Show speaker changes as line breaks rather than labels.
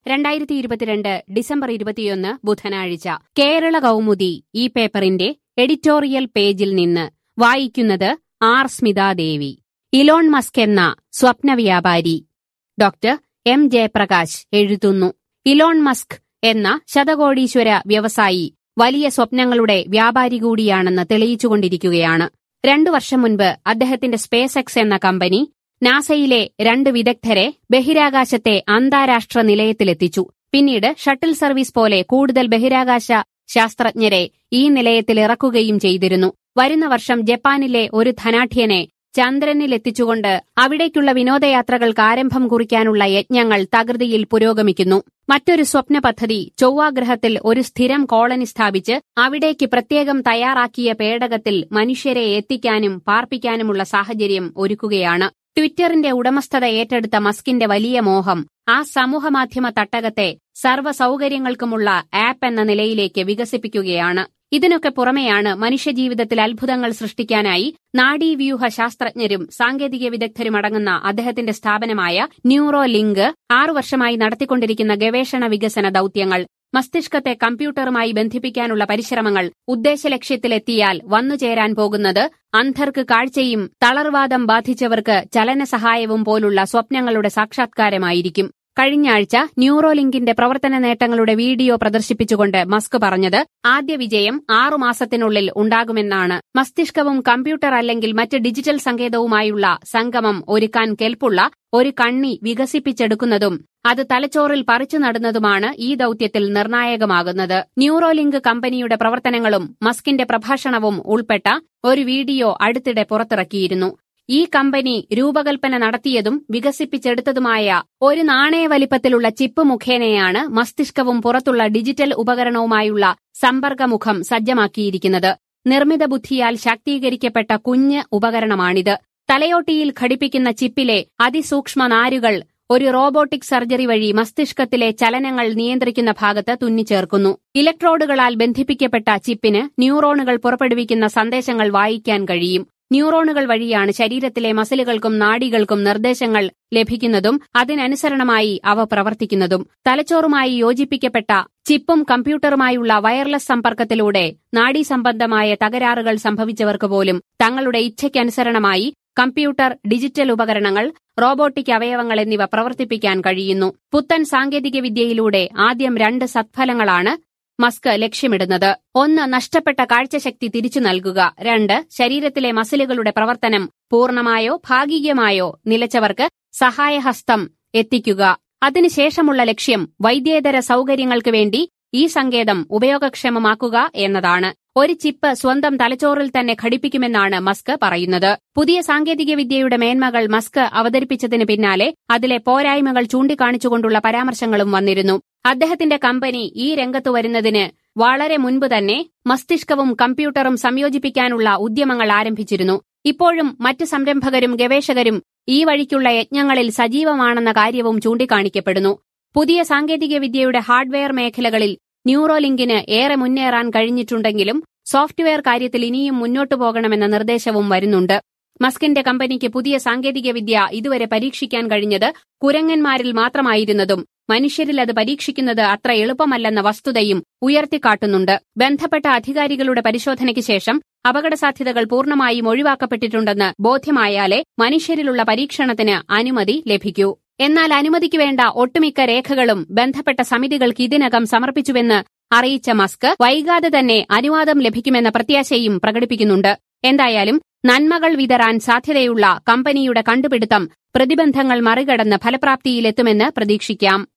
രണ്ടായിരത്തി ഇരുപത്തിരണ്ട് ഡിസംബർ ഇരുപത്തിയൊന്ന് ബുധനാഴ്ച കേരള കൗമുദി ഈ പേപ്പറിന്റെ എഡിറ്റോറിയൽ പേജിൽ നിന്ന് വായിക്കുന്നത് ആർ സ്മിതാദേവി ഇലോൺ മസ്ക് എന്ന സ്വപ്ന വ്യാപാരി ഡോക്ടർ എം ജയപ്രകാശ് എഴുതുന്നു ഇലോൺ മസ്ക് എന്ന ശതകോടീശ്വര വ്യവസായി വലിയ സ്വപ്നങ്ങളുടെ വ്യാപാരി കൂടിയാണെന്ന് തെളിയിച്ചുകൊണ്ടിരിക്കുകയാണ് രണ്ടു വർഷം മുൻപ് അദ്ദേഹത്തിന്റെ സ്പേസ് എക്സ് എന്ന കമ്പനി നാസയിലെ രണ്ട് വിദഗ്ധരെ ബഹിരാകാശത്തെ അന്താരാഷ്ട്ര നിലയത്തിലെത്തിച്ചു പിന്നീട് ഷട്ടിൽ സർവീസ് പോലെ കൂടുതൽ ബഹിരാകാശ ശാസ്ത്രജ്ഞരെ ഈ നിലയത്തിൽ ഇറക്കുകയും ചെയ്തിരുന്നു വരുന്ന വർഷം ജപ്പാനിലെ ഒരു ധനാഠ്യനെ ചന്ദ്രനിലെത്തിച്ചുകൊണ്ട് അവിടേക്കുള്ള വിനോദയാത്രകൾക്ക് ആരംഭം കുറിക്കാനുള്ള യജ്ഞങ്ങൾ തകൃതിയിൽ പുരോഗമിക്കുന്നു മറ്റൊരു സ്വപ്ന പദ്ധതി ചൊവ്വാഗ്രഹത്തിൽ ഒരു സ്ഥിരം കോളനി സ്ഥാപിച്ച് അവിടേക്ക് പ്രത്യേകം തയ്യാറാക്കിയ പേടകത്തിൽ മനുഷ്യരെ എത്തിക്കാനും പാർപ്പിക്കാനുമുള്ള സാഹചര്യം ഒരുക്കുകയാണ് ട്വിറ്ററിന്റെ ഉടമസ്ഥത ഏറ്റെടുത്ത മസ്കിന്റെ വലിയ മോഹം ആ സമൂഹമാധ്യമ തട്ടകത്തെ സർവ്വ സൗകര്യങ്ങൾക്കുമുള്ള ആപ്പ് എന്ന നിലയിലേക്ക് വികസിപ്പിക്കുകയാണ് ഇതിനൊക്കെ പുറമെയാണ് മനുഷ്യജീവിതത്തിൽ അത്ഭുതങ്ങൾ സൃഷ്ടിക്കാനായി നാഡീവ്യൂഹ ശാസ്ത്രജ്ഞരും സാങ്കേതിക വിദഗ്ധരും അടങ്ങുന്ന അദ്ദേഹത്തിന്റെ സ്ഥാപനമായ ന്യൂറോ ലിങ്ക് ആറു വർഷമായി നടത്തിക്കൊണ്ടിരിക്കുന്ന ഗവേഷണ വികസന ദൌത്യങ്ങൾ മസ്തിഷ്കത്തെ കമ്പ്യൂട്ടറുമായി ബന്ധിപ്പിക്കാനുള്ള പരിശ്രമങ്ങൾ ഉദ്ദേശലക്ഷ്യത്തിലെത്തിയാൽ വന്നുചേരാൻ പോകുന്നത് അന്ധർക്ക് കാഴ്ചയും തളർവാദം ബാധിച്ചവർക്ക് ചലന സഹായവും പോലുള്ള സ്വപ്നങ്ങളുടെ സാക്ഷാത്കാരമായിരിക്കും കഴിഞ്ഞ ആഴ്ച ന്യൂറോലിങ്കിന്റെ പ്രവർത്തന നേട്ടങ്ങളുടെ വീഡിയോ പ്രദർശിപ്പിച്ചുകൊണ്ട് മസ്ക് പറഞ്ഞത് ആദ്യ വിജയം ആറുമാസത്തിനുള്ളിൽ ഉണ്ടാകുമെന്നാണ് മസ്തിഷ്കവും കമ്പ്യൂട്ടർ അല്ലെങ്കിൽ മറ്റ് ഡിജിറ്റൽ സങ്കേതവുമായുള്ള സംഗമം ഒരുക്കാൻ കെൽപ്പുള്ള ഒരു കണ്ണി വികസിപ്പിച്ചെടുക്കുന്നതും അത് തലച്ചോറിൽ പറിച്ചു നടുന്നതുമാണ് ഈ ദൌത്യത്തിൽ നിർണായകമാകുന്നത് ന്യൂറോലിങ്ക് കമ്പനിയുടെ പ്രവർത്തനങ്ങളും മസ്കിന്റെ പ്രഭാഷണവും ഉൾപ്പെട്ട ഒരു വീഡിയോ അടുത്തിടെ പുറത്തിറക്കിയിരുന്നു ഈ കമ്പനി രൂപകൽപ്പന നടത്തിയതും വികസിപ്പിച്ചെടുത്തതുമായ ഒരു നാണയ വലിപ്പത്തിലുള്ള ചിപ്പ് മുഖേനയാണ് മസ്തിഷ്കവും പുറത്തുള്ള ഡിജിറ്റൽ ഉപകരണവുമായുള്ള സമ്പർക്കമുഖം സജ്ജമാക്കിയിരിക്കുന്നത് നിർമ്മിത ബുദ്ധിയാൽ ശാക്തീകരിക്കപ്പെട്ട കുഞ്ഞ് ഉപകരണമാണിത് തലയോട്ടിയിൽ ഘടിപ്പിക്കുന്ന ചിപ്പിലെ അതിസൂക്ഷ്മ നാരുകൾ ഒരു റോബോട്ടിക് സർജറി വഴി മസ്തിഷ്കത്തിലെ ചലനങ്ങൾ നിയന്ത്രിക്കുന്ന ഭാഗത്ത് തുന്നിച്ചേർക്കുന്നു ഇലക്ട്രോഡുകളാൽ ബന്ധിപ്പിക്കപ്പെട്ട ചിപ്പിന് ന്യൂറോണുകൾ പുറപ്പെടുവിക്കുന്ന സന്ദേശങ്ങൾ വായിക്കാൻ കഴിയും ന്യൂറോണുകൾ വഴിയാണ് ശരീരത്തിലെ മസിലുകൾക്കും നാഡികൾക്കും നിർദ്ദേശങ്ങൾ ലഭിക്കുന്നതും അതിനനുസരണമായി അവ പ്രവർത്തിക്കുന്നതും തലച്ചോറുമായി യോജിപ്പിക്കപ്പെട്ട ചിപ്പും കമ്പ്യൂട്ടറുമായുള്ള വയർലെസ് സമ്പർക്കത്തിലൂടെ നാഡീസംബന്ധമായ തകരാറുകൾ സംഭവിച്ചവർക്ക് പോലും തങ്ങളുടെ ഇച്ഛയ്ക്കനുസരണമായി കമ്പ്യൂട്ടർ ഡിജിറ്റൽ ഉപകരണങ്ങൾ റോബോട്ടിക് അവയവങ്ങൾ എന്നിവ പ്രവർത്തിപ്പിക്കാൻ കഴിയുന്നു പുത്തൻ സാങ്കേതികവിദ്യയിലൂടെ ആദ്യം രണ്ട് സത്ഫലങ്ങളാണ് മസ്ക് ലക്ഷ്യമിടുന്നത് ഒന്ന് നഷ്ടപ്പെട്ട കാഴ്ചശക്തി തിരിച്ചു നൽകുക രണ്ട് ശരീരത്തിലെ മസിലുകളുടെ പ്രവർത്തനം പൂർണ്ണമായോ ഭാഗികമായോ നിലച്ചവർക്ക് സഹായഹസ്തം എത്തിക്കുക അതിനുശേഷമുള്ള ലക്ഷ്യം വൈദ്യേതര സൗകര്യങ്ങൾക്ക് വേണ്ടി ഈ സങ്കേതം ഉപയോഗക്ഷമമാക്കുക എന്നതാണ് ഒരു ചിപ്പ് സ്വന്തം തലച്ചോറിൽ തന്നെ ഘടിപ്പിക്കുമെന്നാണ് മസ്ക് പറയുന്നത് പുതിയ സാങ്കേതികവിദ്യയുടെ മേന്മകൾ മസ്ക് അവതരിപ്പിച്ചതിന് പിന്നാലെ അതിലെ പോരായ്മകൾ ചൂണ്ടിക്കാണിച്ചുകൊണ്ടുള്ള പരാമർശങ്ങളും വന്നിരുന്നു അദ്ദേഹത്തിന്റെ കമ്പനി ഈ രംഗത്ത് വരുന്നതിന് വളരെ മുൻപ് തന്നെ മസ്തിഷ്കവും കമ്പ്യൂട്ടറും സംയോജിപ്പിക്കാനുള്ള ഉദ്യമങ്ങൾ ആരംഭിച്ചിരുന്നു ഇപ്പോഴും മറ്റ് സംരംഭകരും ഗവേഷകരും ഈ വഴിക്കുള്ള യജ്ഞങ്ങളിൽ സജീവമാണെന്ന കാര്യവും ചൂണ്ടിക്കാണിക്കപ്പെടുന്നു പുതിയ സാങ്കേതികവിദ്യയുടെ ഹാർഡ്വെയർ മേഖലകളിൽ ന്യൂറോലിങ്കിന് ഏറെ മുന്നേറാൻ കഴിഞ്ഞിട്ടുണ്ടെങ്കിലും സോഫ്റ്റ്വെയർ കാര്യത്തിൽ ഇനിയും മുന്നോട്ടു പോകണമെന്ന നിർദ്ദേശവും വരുന്നുണ്ട് മസ്കിന്റെ കമ്പനിക്ക് പുതിയ സാങ്കേതികവിദ്യ ഇതുവരെ പരീക്ഷിക്കാൻ കഴിഞ്ഞത് കുരങ്ങന്മാരിൽ മാത്രമായിരുന്നതും മനുഷ്യരിൽ അത് പരീക്ഷിക്കുന്നത് അത്ര എളുപ്പമല്ലെന്ന വസ്തുതയും ഉയർത്തിക്കാട്ടുന്നുണ്ട് ബന്ധപ്പെട്ട അധികാരികളുടെ പരിശോധനയ്ക്ക് ശേഷം അപകടസാധ്യതകൾ പൂർണ്ണമായും ഒഴിവാക്കപ്പെട്ടിട്ടുണ്ടെന്ന് ബോധ്യമായാലേ മനുഷ്യരിലുള്ള പരീക്ഷണത്തിന് അനുമതി ലഭിക്കൂ എന്നാൽ അനുമതിക്ക് വേണ്ട ഒട്ടുമിക്ക രേഖകളും ബന്ധപ്പെട്ട സമിതികൾക്ക് ഇതിനകം സമർപ്പിച്ചുവെന്ന് അറിയിച്ച മസ്ക് വൈകാതെ തന്നെ അനുവാദം ലഭിക്കുമെന്ന പ്രത്യാശയും പ്രകടിപ്പിക്കുന്നുണ്ട് എന്തായാലും നന്മകൾ വിതറാൻ സാധ്യതയുള്ള കമ്പനിയുടെ കണ്ടുപിടുത്തം പ്രതിബന്ധങ്ങൾ മറികടന്ന് ഫലപ്രാപ്തിയിലെത്തുമെന്ന് പ്രതീക്ഷിക്കാം